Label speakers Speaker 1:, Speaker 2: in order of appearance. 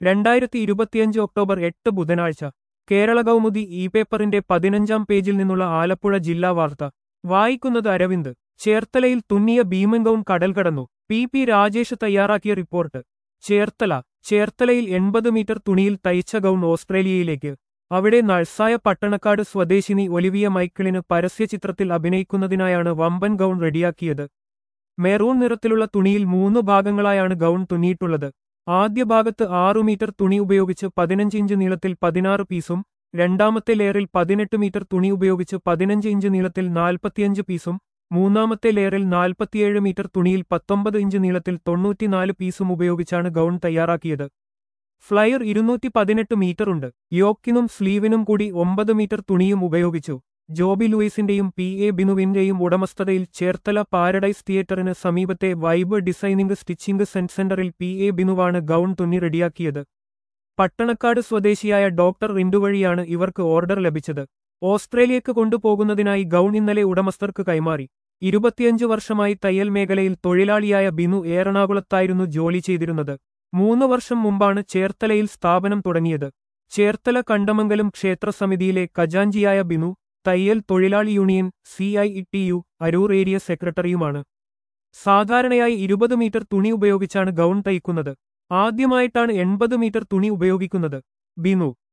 Speaker 1: രണ്ടായിരത്തി ഇരുപത്തിയഞ്ച് ഒക്ടോബർ എട്ട് ബുധനാഴ്ച കേരള കൗമുദി ഇ പേപ്പറിന്റെ പതിനഞ്ചാം പേജിൽ നിന്നുള്ള ആലപ്പുഴ ജില്ലാ വാർത്ത വായിക്കുന്നത് അരവിന്ദ് ചേർത്തലയിൽ തുന്നിയ ഭീമൻ ഗൗൺ കടൽ കടന്നു പി പി രാജേഷ് തയ്യാറാക്കിയ റിപ്പോർട്ട് ചേർത്തല ചേർത്തലയിൽ എൺപത് മീറ്റർ തുണിയിൽ തയ്ച്ച ഗൗൺ ഓസ്ട്രേലിയയിലേക്ക് അവിടെ നഴ്സായ പട്ടണക്കാട് സ്വദേശിനി ഒലിവിയ മൈക്കിളിന് പരസ്യചിത്രത്തിൽ അഭിനയിക്കുന്നതിനായാണ് വമ്പൻ ഗൗൺ റെഡിയാക്കിയത് മെറൂൺ നിറത്തിലുള്ള തുണിയിൽ മൂന്ന് ഭാഗങ്ങളായാണ് ഗൗൺ തുന്നിയിട്ടുള്ളത് ആദ്യ ഭാഗത്ത് ആറു മീറ്റർ തുണി ഉപയോഗിച്ച് പതിനഞ്ച് ഇഞ്ച് നീളത്തിൽ പതിനാറ് പീസും രണ്ടാമത്തെ ലെയറിൽ പതിനെട്ട് മീറ്റർ തുണി ഉപയോഗിച്ച് പതിനഞ്ച് ഇഞ്ച് നീളത്തിൽ നാൽപ്പത്തിയഞ്ച് പീസും മൂന്നാമത്തെ ലെയറിൽ നാൽപ്പത്തിയേഴ് മീറ്റർ തുണിയിൽ പത്തൊമ്പത് ഇഞ്ച് നീളത്തിൽ തൊണ്ണൂറ്റിനാല് പീസും ഉപയോഗിച്ചാണ് ഗൗൺ തയ്യാറാക്കിയത് ഫ്ലയർ ഇരുന്നൂറ്റി പതിനെട്ട് മീറ്ററുണ്ട് യോക്കിനും സ്ലീവിനും കൂടി ഒമ്പത് മീറ്റർ തുണിയും ഉപയോഗിച്ചു ജോബി ലൂയിസിന്റെയും പി എ ബിനുവിന്റെയും ഉടമസ്ഥതയിൽ ചേർത്തല പാരഡൈസ് തിയേറ്ററിന് സമീപത്തെ വൈബ് ഡിസൈനിംഗ് സ്റ്റിച്ചിംഗ് സെന്റ് സെന്ററിൽ പി എ ബിനുവാണ് ഗൗൺ തുന്നി റെഡിയാക്കിയത് പട്ടണക്കാട് സ്വദേശിയായ ഡോക്ടർ റിൻഡു വഴിയാണ് ഇവർക്ക് ഓർഡർ ലഭിച്ചത് ഓസ്ട്രേലിയക്ക് കൊണ്ടുപോകുന്നതിനായി ഗൗൺ ഇന്നലെ ഉടമസ്ഥർക്ക് കൈമാറി ഇരുപത്തിയഞ്ചു വർഷമായി തയ്യൽ മേഖലയിൽ തൊഴിലാളിയായ ബിനു എറണാകുളത്തായിരുന്നു ജോലി ചെയ്തിരുന്നത് മൂന്ന് വർഷം മുമ്പാണ് ചേർത്തലയിൽ സ്ഥാപനം തുടങ്ങിയത് ചേർത്തല കണ്ടമംഗലം ക്ഷേത്രസമിതിയിലെ ഖജാഞ്ചിയായ ബിനു തയ്യൽ തൊഴിലാളി union C I T U Aroor area സെക്രട്ടറിയുമാണ് സാധാരണയായി ഇരുപത് മീറ്റർ തുണി ഉപയോഗിച്ചാണ് ഗൗൺ തയ്ക്കുന്നത് ആദ്യമായിട്ടാണ് എൺപത് മീറ്റർ തുണി ഉപയോഗിക്കുന്നത് ബിനു